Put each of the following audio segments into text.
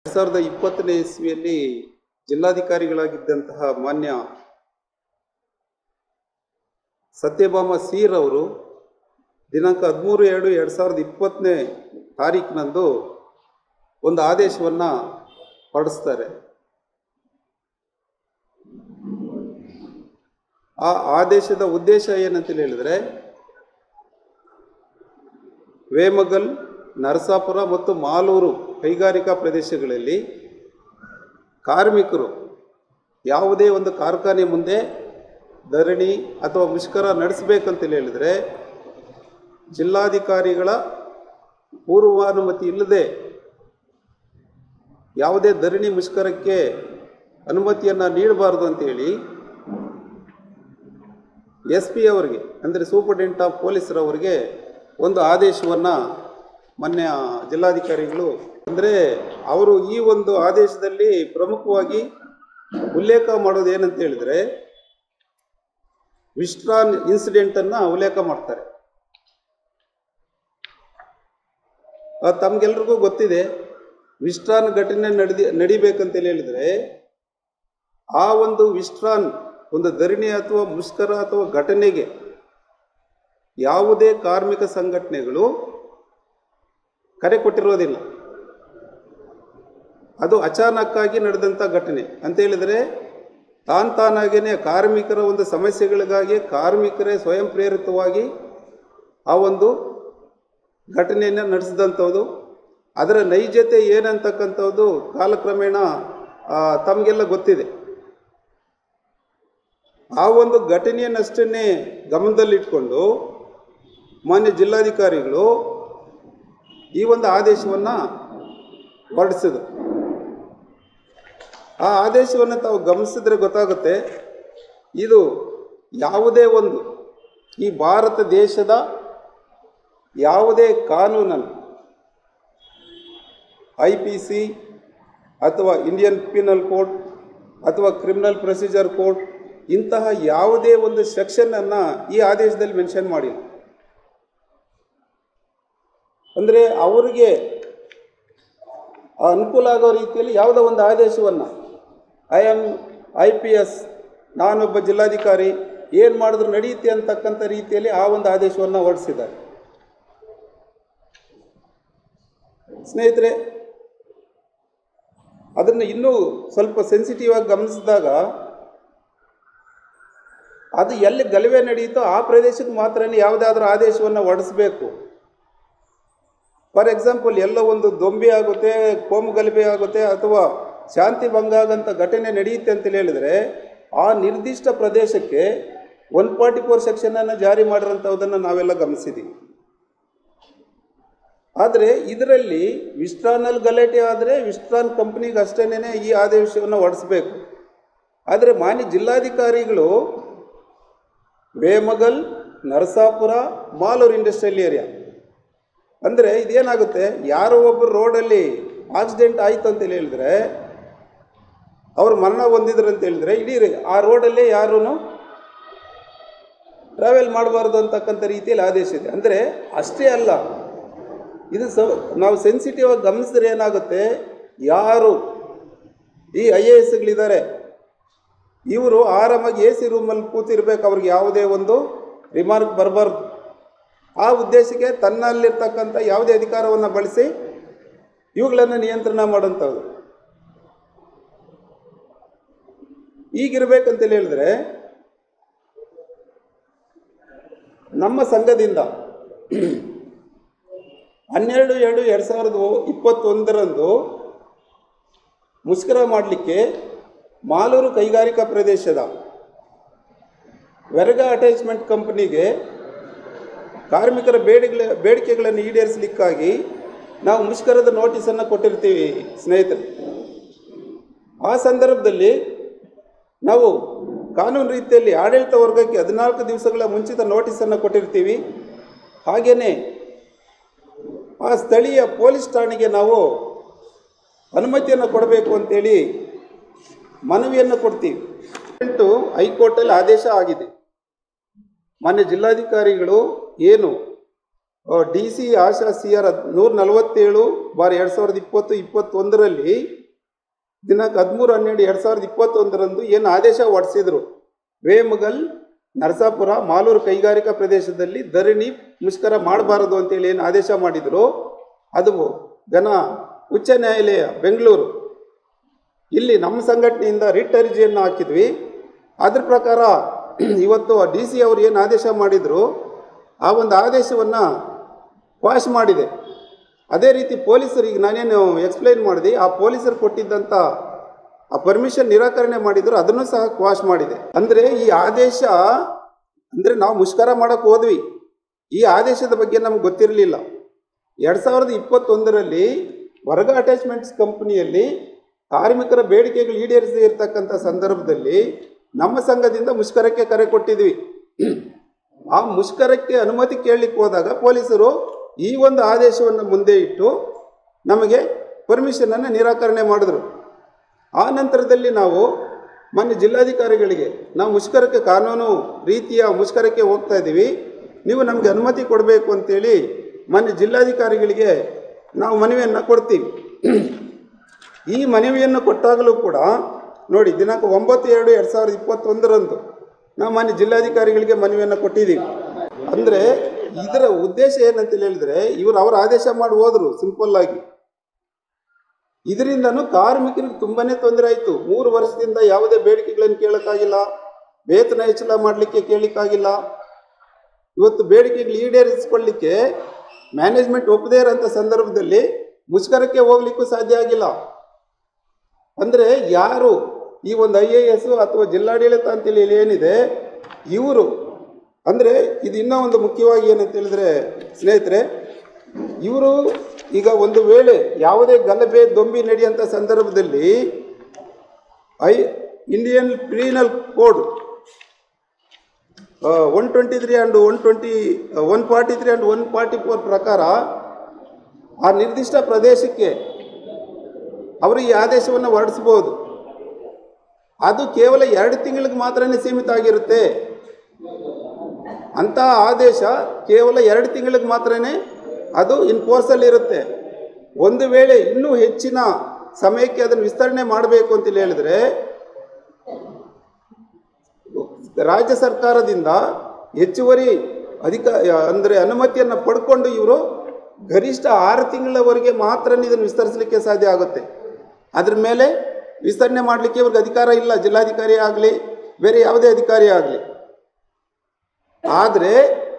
ಎರಡ್ ಸಾವಿರದ ಇಪ್ಪತ್ತನೇ ಇಸ್ವಿಯಲ್ಲಿ ಜಿಲ್ಲಾಧಿಕಾರಿಗಳಾಗಿದ್ದಂತಹ ಮಾನ್ಯ ಸತ್ಯಭಾಮ ಸೀರ್ ಅವರು ದಿನಾಂಕ ಹದಿಮೂರು ಎರಡು ಎರಡು ಸಾವಿರದ ಇಪ್ಪತ್ತನೇ ತಾರೀಕಿನಂದು ಒಂದು ಆದೇಶವನ್ನು ಹೊರಡಿಸ್ತಾರೆ ಆ ಆದೇಶದ ಉದ್ದೇಶ ಏನಂತ ಹೇಳಿದರೆ ವೇಮಗಲ್ ನರಸಾಪುರ ಮತ್ತು ಮಾಲೂರು ಕೈಗಾರಿಕಾ ಪ್ರದೇಶಗಳಲ್ಲಿ ಕಾರ್ಮಿಕರು ಯಾವುದೇ ಒಂದು ಕಾರ್ಖಾನೆ ಮುಂದೆ ಧರಣಿ ಅಥವಾ ಮುಷ್ಕರ ನಡೆಸಬೇಕಂತ ಹೇಳಿದರೆ ಜಿಲ್ಲಾಧಿಕಾರಿಗಳ ಪೂರ್ವಾನುಮತಿ ಇಲ್ಲದೆ ಯಾವುದೇ ಧರಣಿ ಮುಷ್ಕರಕ್ಕೆ ಅನುಮತಿಯನ್ನು ನೀಡಬಾರ್ದು ಅಂತೇಳಿ ಎಸ್ ಪಿ ಅವರಿಗೆ ಅಂದರೆ ಸೂಪರ್ಡೆಂಟ್ ಆಫ್ ಪೊಲೀಸರವರಿಗೆ ಒಂದು ಆದೇಶವನ್ನು ಮೊನ್ನೆ ಜಿಲ್ಲಾಧಿಕಾರಿಗಳು ಅಂದರೆ ಅವರು ಈ ಒಂದು ಆದೇಶದಲ್ಲಿ ಪ್ರಮುಖವಾಗಿ ಉಲ್ಲೇಖ ಮಾಡೋದು ಏನಂತ ಹೇಳಿದರೆ ವಿಸ್ಟ್ರಾನ್ ಇನ್ಸಿಡೆಂಟನ್ನು ಉಲ್ಲೇಖ ಮಾಡ್ತಾರೆ ಆ, ತಮ್ಗೆಲ್ರಿಗೂ ಗೊತ್ತಿದೆ ವಿಸ್ಟ್ರಾನ್ ಘಟನೆ ನಡೆದಿ ನಡಿಬೇಕಂತ ಹೇಳಿದರೆ ಆ ಒಂದು ವಿಸ್ಟ್ರಾನ್ ಒಂದು ಧರಣಿ ಅಥವಾ ಮುಷ್ಕರ ಅಥವಾ ಘಟನೆಗೆ ಯಾವುದೇ ಕಾರ್ಮಿಕ ಸಂಘಟನೆಗಳು ಕರೆ ಕೊಟ್ಟಿರೋದಿಲ್ಲ ಅದು ಅಚಾನಕ್ಕಾಗಿ ನಡೆದಂಥ ಘಟನೆ ಅಂತ ಹೇಳಿದರೆ ತಾನ್ ತಾನಾಗೇನೆ ಕಾರ್ಮಿಕರ ಒಂದು ಸಮಸ್ಯೆಗಳಿಗಾಗಿ ಕಾರ್ಮಿಕರೇ ಸ್ವಯಂ ಪ್ರೇರಿತವಾಗಿ ಆ ಒಂದು ಘಟನೆಯನ್ನು ನಡೆಸಿದಂಥದ್ದು ಅದರ ನೈಜತೆ ಏನಂತಕ್ಕಂಥದ್ದು ಕಾಲಕ್ರಮೇಣ ಆ, ತಮಗೆಲ್ಲ ಗೊತ್ತಿದೆ ಆ ಒಂದು ಘಟನೆಯನ್ನಷ್ಟನ್ನೇ ಗಮನದಲ್ಲಿಟ್ಕೊಂಡು ಮಾನ್ಯ ಜಿಲ್ಲಾಧಿಕಾರಿಗಳು ಈ ಒಂದು ಆದೇಶವನ್ನು ಹೊರಡಿಸಿದರು ಆ ಆದೇಶವನ್ನು ತಾವು ಗಮನಿಸಿದ್ರೆ ಗೊತ್ತಾಗುತ್ತೆ ಇದು ಯಾವುದೇ ಒಂದು ಈ ಭಾರತ ದೇಶದ ಯಾವುದೇ ಕಾನೂನನ್ನು ಐ ಪಿ ಸಿ ಅಥವಾ ಇಂಡಿಯನ್ ಪಿನಲ್ ಕೋಡ್ ಅಥವಾ ಕ್ರಿಮಿನಲ್ ಪ್ರೊಸೀಜರ್ ಕೋಡ್ ಇಂತಹ ಯಾವುದೇ ಒಂದು ಸೆಕ್ಷನನ್ನು ಈ ಆದೇಶದಲ್ಲಿ ಮೆನ್ಷನ್ ಮಾಡಿಲ್ಲ ಅಂದರೆ ಅವರಿಗೆ ಅನುಕೂಲ ಆಗೋ ರೀತಿಯಲ್ಲಿ ಯಾವುದೋ ಒಂದು ಆದೇಶವನ್ನು I am I P S ನಾನೊಬ್ಬ ಜಿಲ್ಲಾಧಿಕಾರಿ ಏನು ಮಾಡಿದ್ರು ನಡೆಯುತ್ತೆ ಅಂತಕ್ಕಂಥ ರೀತಿಯಲ್ಲಿ ಆ ಒಂದು ಆದೇಶವನ್ನು ಹೊರಡಿಸಿದ್ದಾರೆ ಸ್ನೇಹಿತರೆ ಅದನ್ನು ಇನ್ನೂ ಸ್ವಲ್ಪ ಸೆನ್ಸಿಟಿವ್ ಆಗಿ ಗಮನಿಸಿದಾಗ ಅದು ಎಲ್ಲಿ ಗಲಭೆ ನಡೆಯುತ್ತೋ ಆ ಪ್ರದೇಶಕ್ಕೆ ಮಾತ್ರನೇ ಯಾವುದಾದ್ರೂ ಆದೇಶವನ್ನು ಹೊರಡಿಸ್ಬೇಕು ಫಾರ್ ಎಕ್ಸಾಂಪಲ್ ಎಲ್ಲೋ ಒಂದು ದೊಂಬಿ ಆಗುತ್ತೆ ಕೋಮು ಗಲಭೆ ಆಗುತ್ತೆ ಅಥವಾ ಶಾಂತಿ ಭಂಗ ಆಗಂತ ಘಟನೆ ನಡೆಯುತ್ತೆ ಅಂತ ಹೇಳಿದರೆ ಆ ನಿರ್ದಿಷ್ಟ ಪ್ರದೇಶಕ್ಕೆ ಒನ್ ಫಾರ್ಟಿ ಫೋರ್ ಸೆಕ್ಷನನ್ನು ಜಾರಿ ಮಾಡಿರೋಂಥದ್ದನ್ನು ನಾವೆಲ್ಲ ಗಮನಿಸಿದ್ದೀವಿ ಆದರೆ ಇದರಲ್ಲಿ ವಿಸ್ಟ್ರಾನಲ್ಲಿ ಗಲಾಟೆ ಆದರೆ ವಿಸ್ಟ್ರಾನ್ ಕಂಪ್ನಿಗೆ ಅಷ್ಟೇನೆ ಈ ಆದೇಶವನ್ನು ಹೊರಡಿಸ್ಬೇಕು ಆದರೆ ಮಾನ್ಯ ಜಿಲ್ಲಾಧಿಕಾರಿಗಳು ವೇಮಗಲ್ ನರಸಾಪುರ ಮಾಲೂರು ಇಂಡಸ್ಟ್ರಿಯಲ್ ಏರಿಯಾ ಅಂದರೆ ಇದೇನಾಗುತ್ತೆ ಯಾರೋ ಒಬ್ಬರು ರೋಡಲ್ಲಿ ಆಕ್ಸಿಡೆಂಟ್ ಆಯಿತು ಅಂತ ಹೇಳಿದರೆ ಅವ್ರು ಮರಣ ಹೊಂದಿದ್ರು ಅಂತ ಹೇಳಿದರೆ ಇಡೀ ಆ ರೋಡಲ್ಲೇ ಯಾರೂ ಟ್ರಾವೆಲ್ ಮಾಡಬಾರ್ದು ಅಂತಕ್ಕಂಥ ರೀತಿಯಲ್ಲಿ ಆದೇಶ ಇದೆ ಅಂದರೆ ಅಷ್ಟೇ ಅಲ್ಲ ಇದು ಸ ನಾವು ಸೆನ್ಸಿಟಿವ್ ಆಗಿ ಗಮನಿಸಿದ್ರೆ ಏನಾಗುತ್ತೆ ಯಾರು ಈ ಐ ಎ ಎಸ್ಗಳಿದ್ದಾರೆ ಇವರು ಆರಾಮಾಗಿ ಎ ಸಿ ರೂಮಲ್ಲಿ ಕೂತಿರ್ಬೇಕು ಅವ್ರಿಗೆ ಯಾವುದೇ ಒಂದು ರಿಮಾರ್ಕ್ ಬರಬಾರ್ದು ಆ ಉದ್ದೇಶಕ್ಕೆ ತನ್ನಲ್ಲಿರ್ತಕ್ಕಂಥ ಯಾವುದೇ ಅಧಿಕಾರವನ್ನು ಬಳಸಿ ಇವುಗಳನ್ನು ನಿಯಂತ್ರಣ ಮಾಡೋಂಥದ್ದು ಈಗಿರ್ಬೇಕಂತೇಳಿ ಹೇಳಿದ್ರೆ ನಮ್ಮ ಸಂಘದಿಂದ ಹನ್ನೆರಡು ಎರಡು ಎರಡು ಸಾವಿರದ ಇಪ್ಪತ್ತೊಂದರಂದು ಮುಷ್ಕರ ಮಾಡಲಿಕ್ಕೆ ಮಾಲೂರು ಕೈಗಾರಿಕಾ ಪ್ರದೇಶದ ವೆರಗ ಅಟ್ಯಾಚ್ಮೆಂಟ್ ಕಂಪನಿಗೆ ಕಾರ್ಮಿಕರ ಬೇಡಿಗಳ ಬೇಡಿಕೆಗಳನ್ನು ಈಡೇರಿಸಲಿಕ್ಕಾಗಿ ನಾವು ಮುಷ್ಕರದ ನೋಟಿಸನ್ನು ಕೊಟ್ಟಿರ್ತೀವಿ ಸ್ನೇಹಿತರೆ ಆ ಸಂದರ್ಭದಲ್ಲಿ ನಾವು ಕಾನೂನು ರೀತಿಯಲ್ಲಿ ಆಡಳಿತ ವರ್ಗಕ್ಕೆ ಹದಿನಾಲ್ಕು ದಿವಸಗಳ ಮುಂಚಿತ ನೋಟಿಸನ್ನು ಕೊಟ್ಟಿರ್ತೀವಿ ಹಾಗೆಯೇ ಆ ಸ್ಥಳೀಯ ಪೊಲೀಸ್ ಠಾಣೆಗೆ ನಾವು ಅನುಮತಿಯನ್ನು ಕೊಡಬೇಕು ಅಂತೇಳಿ ಮನವಿಯನ್ನು ಕೊಡ್ತೀವಿ ಎಂಟು ಹೈಕೋರ್ಟಲ್ಲಿ ಆದೇಶ ಆಗಿದೆ ಮಾನ್ಯ ಜಿಲ್ಲಾಧಿಕಾರಿಗಳು ಏನು D C Asha C R ನೂರ ನಲವತ್ತೇಳು ಬಾರ್ ಎರಡು ಸಾವಿರದ ಇಪ್ಪತ್ತು ಇಪ್ಪತ್ತೊಂದರಲ್ಲಿ ದಿನಾಂಕ ಹದಿಮೂರು ಹನ್ನೆರಡು ಎರಡು ಸಾವಿರದ ಇಪ್ಪತ್ತೊಂದರಂದು ಏನು ಆದೇಶ ಹೊರಡಿಸಿದ್ರು ವೇಮಗಲ್ ನರಸಾಪುರ ಮಾಲೂರು ಕೈಗಾರಿಕಾ ಪ್ರದೇಶದಲ್ಲಿ ಧರಣಿ ಮುಷ್ಕರ ಮಾಡಬಾರದು ಅಂತೇಳಿ ಏನು ಆದೇಶ ಮಾಡಿದ್ರು ಅದು ಘನ ಉಚ್ಚ ನ್ಯಾಯಾಲಯ ಬೆಂಗಳೂರು ಇಲ್ಲಿ ನಮ್ಮ ಸಂಘಟನೆಯಿಂದ ರಿಟ್ ಅರ್ಜಿಯನ್ನು ಹಾಕಿದ್ವಿ ಅದ್ರ ಪ್ರಕಾರ ಇವತ್ತು ಡಿ ಸಿ ಅವರು ಏನು ಆದೇಶ ಮಾಡಿದರು ಆ ಒಂದು ಆದೇಶವನ್ನು ಕ್ವಾಶ್ ಮಾಡಿದೆ ಅದೇ ರೀತಿ ಪೊಲೀಸರಿಗೆ ನಾನೇನು ಎಕ್ಸ್ಪ್ಲೈನ್ ಮಾಡಿದೆ ಆ ಪೊಲೀಸರು ಕೊಟ್ಟಿದ್ದಂಥ ಆ ಪರ್ಮಿಷನ್ ನಿರಾಕರಣೆ ಮಾಡಿದ್ರು ಅದನ್ನು ಸಹ ಕ್ವಾಶ್ ಮಾಡಿದೆ ಅಂದರೆ ಈ ಆದೇಶ ಅಂದರೆ ನಾವು ಮುಷ್ಕರ ಮಾಡೋಕ್ಕೆ ಹೋದ್ವಿ ಈ ಆದೇಶದ ಬಗ್ಗೆ ನಮ್ಗೆ ಗೊತ್ತಿರಲಿಲ್ಲ ಎರಡು ಸಾವಿರದ ಇಪ್ಪತ್ತೊಂದರಲ್ಲಿ ವರ್ಗ ಅಟ್ಯಾಚ್ಮೆಂಟ್ಸ್ ಕಂಪ್ನಿಯಲ್ಲಿ ಕಾರ್ಮಿಕರ ಬೇಡಿಕೆಗಳು ಈಡೇರಿಸದೇ ಇರತಕ್ಕಂಥ ಸಂದರ್ಭದಲ್ಲಿ ನಮ್ಮ ಸಂಘದಿಂದ ಮುಷ್ಕರಕ್ಕೆ ಕರೆ ಕೊಟ್ಟಿದ್ವಿ ಆ ಮುಷ್ಕರಕ್ಕೆ ಅನುಮತಿ ಕೇಳಲಿಕ್ಕೆ ಹೋದಾಗ ಪೊಲೀಸರು ಈ ಒಂದು ಆದೇಶವನ್ನು ಮುಂದೆ ಇಟ್ಟು ನಮಗೆ ಪರ್ಮಿಷನನ್ನು ನಿರಾಕರಣೆ ಮಾಡಿದ್ರು ಆ ನಂತರದಲ್ಲಿ ನಾವು ಮೊನ್ನೆ ಜಿಲ್ಲಾಧಿಕಾರಿಗಳಿಗೆ ನಾವು ಮುಷ್ಕರಕ್ಕೆ ಕಾನೂನು ರೀತಿಯ ಮುಷ್ಕರಕ್ಕೆ ಹೋಗ್ತಾ ಇದ್ದೀವಿ ನೀವು ನಮಗೆ ಅನುಮತಿ ಕೊಡಬೇಕು ಅಂತೇಳಿ ಮೊನ್ನೆ ಜಿಲ್ಲಾಧಿಕಾರಿಗಳಿಗೆ ನಾವು ಮನವಿಯನ್ನು ಕೊಡ್ತೀವಿ ಈ ಮನವಿಯನ್ನು ಕೊಟ್ಟಾಗಲೂ ಕೂಡ ನೋಡಿ ದಿನಾಂಕ ಒಂಬತ್ತು ಎರಡು ಎರಡು ಸಾವಿರದ ಇಪ್ಪತ್ತೊಂದರಂದು ನಾವು ಮಾನ್ಯ ಜಿಲ್ಲಾಧಿಕಾರಿಗಳಿಗೆ ಮನವಿಯನ್ನು ಕೊಟ್ಟಿದ್ದೀವಿ ಅಂದರೆ ಇದರ ಉದ್ದೇಶ ಏನಂತ ಹೇಳಿದ್ರೆ ಇವರು ಅವರ ಆದೇಶ ಮಾಡಿ ಹೋದರು ಸಿಂಪಲ್ ಆಗಿ ಇದರಿಂದನೂ ಕಾರ್ಮಿಕರಿಗೆ ತುಂಬಾನೇ ತೊಂದರೆ ಆಯಿತು ಮೂರು ವರ್ಷದಿಂದ ಯಾವುದೇ ಬೇಡಿಕೆಗಳನ್ನು ಕೇಳೋಕ್ಕಾಗಿಲ್ಲ ವೇತನ ಹೆಚ್ಚಳ ಮಾಡಲಿಕ್ಕೆ ಕೇಳಲಿಕ್ಕಾಗಿಲ್ಲ ಇವತ್ತು ಬೇಡಿಕೆಗಳು ಈಡೇರಿಸಿಕೊಳ್ಳಿಕ್ಕೆ ಮ್ಯಾನೇಜ್ಮೆಂಟ್ ಒಪ್ಪದೇ ಇರೋಂಥ ಸಂದರ್ಭದಲ್ಲಿ ಮುಷ್ಕರಕ್ಕೆ ಹೋಗ್ಲಿಕ್ಕೂ ಸಾಧ್ಯ ಆಗಿಲ್ಲ ಅಂದರೆ ಯಾರು ಈ ಒಂದು ಐ ಎ ಎಸ್ ಅಥವಾ ಜಿಲ್ಲಾಡಳಿತ ಅಂತೇಳಿ ಏನಿದೆ ಇವರು ಅಂದರೆ ಇದು ಇನ್ನೂ ಒಂದು ಮುಖ್ಯವಾಗಿ ಏನಂತ ಹೇಳಿದ್ರೆ ಸ್ನೇಹಿತರೆ ಇವರು ಈಗ ಒಂದು ವೇಳೆ ಯಾವುದೇ ಗಲಭೆ ದೊಂಬಿ ನಡೆಯುವಂಥ ಸಂದರ್ಭದಲ್ಲಿ I Indian criminal code one twenty three and one twenty one forty three and one forty four ಪ್ರಕಾರ ಆ ನಿರ್ದಿಷ್ಟ ಪ್ರದೇಶಕ್ಕೆ ಅವರು ಈ ಆದೇಶವನ್ನು ಹೊರಡಿಸ್ಬೋದು ಅದು ಕೇವಲ ಎರಡು ತಿಂಗಳಿಗೆ ಮಾತ್ರನೇ ಸೀಮಿತ ಆಗಿರುತ್ತೆ ಅಂಥ ಆದೇಶ ಕೇವಲ ಎರಡು ತಿಂಗಳಿಗೆ ಮಾತ್ರನೇ ಅದು ಇನ್ ಫೋರ್ಸಲ್ಲಿ ಇರುತ್ತೆ ಒಂದು ವೇಳೆ ಇನ್ನೂ ಹೆಚ್ಚಿನ ಸಮಯಕ್ಕೆ ಅದನ್ನು ವಿಸ್ತರಣೆ ಮಾಡಬೇಕು ಅಂತ ಹೇಳಿದ್ರೆ ರಾಜ್ಯ ಸರ್ಕಾರದಿಂದ ಹೆಚ್ಚುವರಿ ಅಧಿಕ ಅಂದರೆ ಅನುಮತಿಯನ್ನು ಪಡ್ಕೊಂಡು ಇವರು ಗರಿಷ್ಠ ಆರು ತಿಂಗಳವರೆಗೆ ಮಾತ್ರ ಇದನ್ನು ವಿಸ್ತರಿಸಲಿಕ್ಕೆ ಸಾಧ್ಯ ಆಗುತ್ತೆ ಅದ್ರ ಮೇಲೆ ವಿಸ್ತರಣೆ ಮಾಡಲಿಕ್ಕೆ ಇವ್ರಿಗೆ ಅಧಿಕಾರ ಇಲ್ಲ ಜಿಲ್ಲಾಧಿಕಾರಿ ಆಗಲಿ ಬೇರೆ ಯಾವುದೇ ಅಧಿಕಾರಿ ಆಗಲಿ ಆದರೆ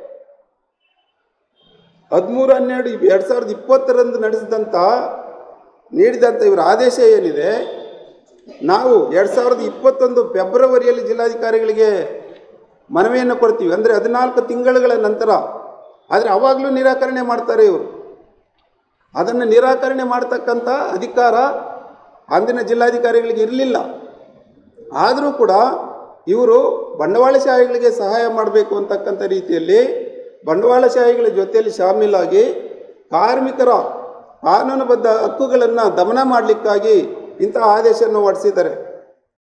ಹದಿಮೂರು ಹನ್ನೆರಡು ಎರಡು ಸಾವಿರದ ಇಪ್ಪತ್ತರಂದು ನಡೆಸಿದಂಥ ನೀಡಿದಂಥ ಇವರ ಆದೇಶ ಏನಿದೆ ನಾವು ಎರಡು ಸಾವಿರದ ಇಪ್ಪತ್ತೊಂದು ಫೆಬ್ರವರಿಯಲ್ಲಿ ಜಿಲ್ಲಾಧಿಕಾರಿಗಳಿಗೆ ಮನವಿಯನ್ನು ಕೊಡ್ತೀವಿ ಅಂದರೆ ಹದಿನಾಲ್ಕು ತಿಂಗಳುಗಳ ನಂತರ ಆದರೆ ಅವಾಗಲೂ ನಿರಾಕರಣೆ ಮಾಡ್ತಾರೆ ಇವರು ಅದನ್ನು ನಿರಾಕರಣೆ ಮಾಡ್ತಕ್ಕಂಥ ಅಧಿಕಾರ ಅಂದಿನ ಜಿಲ್ಲಾಧಿಕಾರಿಗಳಿಗೆ ಇರಲಿಲ್ಲ ಆದರೂ ಕೂಡ ಇವರು ಬಂಡವಾಳಶಾಹಿಗಳಿಗೆ ಸಹಾಯ ಮಾಡಬೇಕು ಅಂತಕ್ಕಂಥ ರೀತಿಯಲ್ಲಿ ಬಂಡವಾಳಶಾಹಿಗಳ ಜೊತೆಯಲ್ಲಿ ಶಾಮೀಲಾಗಿ ಕಾರ್ಮಿಕರ ಕಾನೂನುಬದ್ಧ ಹಕ್ಕುಗಳನ್ನು ದಮನ ಮಾಡಲಿಕ್ಕಾಗಿ ಇಂತಹ ಆದೇಶವನ್ನು ಹೊರಡಿಸಿದ್ದಾರೆ